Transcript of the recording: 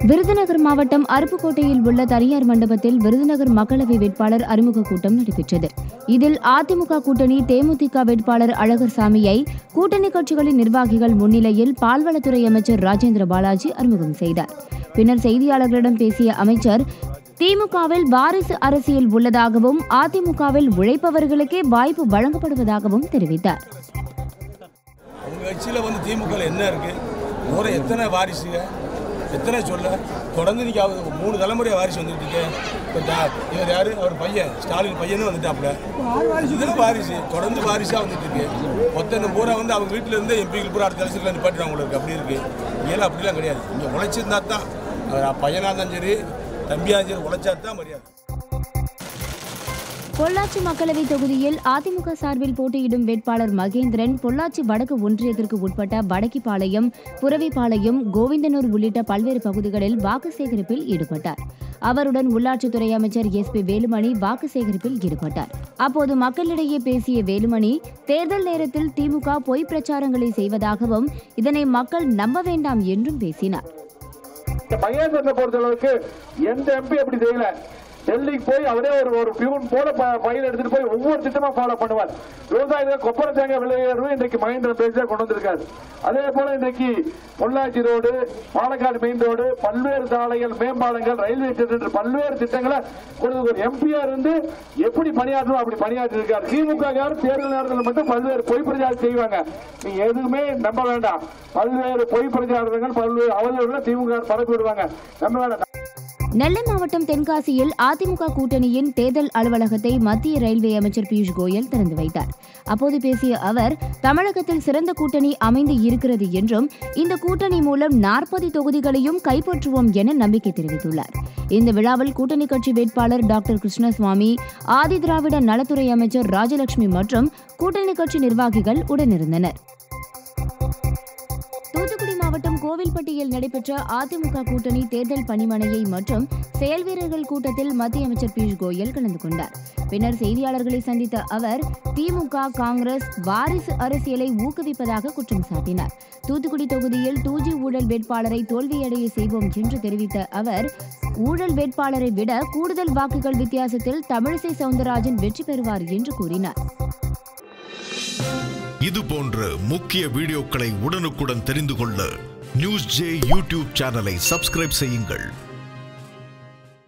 விருதுநகர் மாவட்டம் அருப்புக்கோட்டையில் உள்ள தனியார் மண்டபத்தில் விருதுநகர் மக்களவை வேட்பாளர் அறிமுக கூட்டம் நடைபெற்றது இதில் அதிமுக கூட்டணி தேமுதிக வேட்பாளர் அழகர் சாமியை கூட்டணி கட்சிகளின் நிர்வாகிகள் முன்னிலையில் பால்வளத்துறை அமைச்சர் ராஜேந்திர பாலாஜி அறிமுகம் செய்தார் பின்னர் செய்தியாளர்களிடம் பேசிய அமைச்சர் திமுகவில் வாரிசு அரசியல் உள்ளதாகவும் அதிமுகவில் உழைப்பவர்களுக்கே வாய்ப்பு வழங்கப்படுவதாகவும் தெரிவித்தார் உங்கள் கட்சியில் வந்து திமுகவில் என்ன இருக்குது ஊரை எத்தனை வாரிசுங்க எத்தனை சொல்ல தொடர்ந்து இன்னைக்கு அவர் மூணு தலைமுறை வாரிசு வந்துட்டு இருக்கு இப்போ தா- இவர் யார் அவர் பையன் ஸ்டாலின் பையனும் வந்துட்டாப்புல இதுதான் வாரிசு தொடர்ந்து வாரிசாக வந்துட்டு இருக்கு மொத்த இந்த பூரா வந்து அவங்க வீட்டில் இருந்து எம்பிகள் பூரா அடுத்த கலசில் நிப்பாட்டுறாங்க உங்களுக்கு அப்படி இருக்கு இங்கெல்லாம் அப்படிலாம் கிடையாது இங்கே உழைச்சிருந்தா தான் அவர் பையனாக இருந்தாலும் சரி தம்பியாக இருந்தாலும் சரி உழைச்சா தான் மரியாதை பொள்ளாச்சி மக்களவை தொகுதியில் அதிமுக சார்பில் போட்டியிடும் வேட்பாளர் மகேந்திரன் பொள்ளாச்சி வடக்கு ஒன்றியத்திற்கு உட்பட்ட வடக்கிப்பாளையம் புரவிப்பாளையம் கோவிந்தனூர் உள்ளிட்ட பல்வேறு பகுதிகளில் வாக்கு சேகரிப்பில் ஈடுபட்டார் அவருடன் உள்ளாட்சித்துறை அமைச்சர் எஸ் பி வேலுமணி வாக்கு சேகரிப்பில் ஈடுபட்டார் அப்போது மக்களிடையே பேசிய வேலுமணி தேர்தல் நேரத்தில் திமுக பொய் பிரச்சாரங்களை செய்வதாகவும் இதனை மக்கள் நம்ப வேண்டாம் என்றும் பேசினார் இந்த மகேந்திரனை பொறுத்தளவுக்கு எந்த எம்பி அப்படி செய்யல டெல்லிக்கு போய் அவரே ஒரு ஒரு பியூன் போல பயிர் எடுத்துட்டு போய் ஒவ்வொரு திட்டமா ஃபாலோ பண்ணுவார் விவசாயிகள் கொப்பரை தேங்காய் விளையாடுறது இன்றைக்கு மகேந்திரன் பேசியா கொண்டு வந்திருக்காரு அதே போல இன்றைக்கு Pollachi road Palakkad main road பல்வேறு சாலைகள் மேம்பாலங்கள் ரயில்வே ஸ்டேஷன் என்று பல்வேறு திட்டங்களை ஒரு ஒரு எம்பியா இருந்து எப்படி பணியாற்றணும் அப்படி பணியாற்றி இருக்காரு திமுக காரர் தேர்தல் நேரத்தில் மட்டும் பல்வேறு பொய் பிரச்சாரம் செய்வாங்க நீங்க எதுவுமே நம்ப வேண்டாம் பல்வேறு பொய் பிரச்சாரங்கள் பல்வேறு அவதூறுகளை திமுக பரப்பி விடுவாங்க நம்ப வேண்டாம் நெல்லை மாவட்டம் தென்காசியில் அதிமுக கூட்டணியின் தேர்தல் அலுவலகத்தை மத்திய ரயில்வே அமைச்சர் பியூஷ் கோயல் திறந்து வைத்தார் அப்போது பேசிய அவர் தமிழகத்தில் சிறந்த கூட்டணி அமைந்து இருக்கிறது என்றும் இந்த கூட்டணி மூலம் நாற்பது தொகுதிகளையும் கைப்பற்றுவோம் என நம்பிக்கை தெரிவித்துள்ளார் இந்த விழாவில் கூட்டணி கட்சி வேட்பாளர் டாக்டர் கிருஷ்ணசுவாமி ஆதி திராவிட நலத்துறை அமைச்சர் ராஜலட்சுமி மற்றும் கூட்டணி கட்சி நிர்வாகிகள் உடனிருந்தனர் தூத்துக்குடி மாவட்டம் கோவில்பட்டியில் நடைபெற்ற அதிமுக கூட்டணி தேர்தல் பணிமனையை மற்றும் செயல் வீரர்கள் கூட்டத்தில் மத்திய அமைச்சர் பியூஷ் கோயல் கலந்து கொண்டார் பின்னர் செய்தியாளர்களை சந்தித்த அவர் திமுக காங்கிரஸ் வாரிசு அரசியலை ஊக்குவிப்பதாக குற்றம் சாட்டினார் தூத்துக்குடி தொகுதியில் டூ ஜி ஊழல் வேட்பாளரை தோல்வியடைய செய்வோம் என்று தெரிவித்த அவர் ஊழல் வேட்பாளரை விட கூடுதல் வாக்குகள் வித்தியாசத்தில் தமிழிசை சவுந்தரராஜன் வெற்றி பெறுவார் என்று கூறினார் இது போன்ற முக்கிய வீடியோக்களை உடனுக்குடன் தெரிந்து கொள்ள நியூஸ் ஜே யூடியூப் சேனலை சப்ஸ்கிரைப் செய்யுங்கள்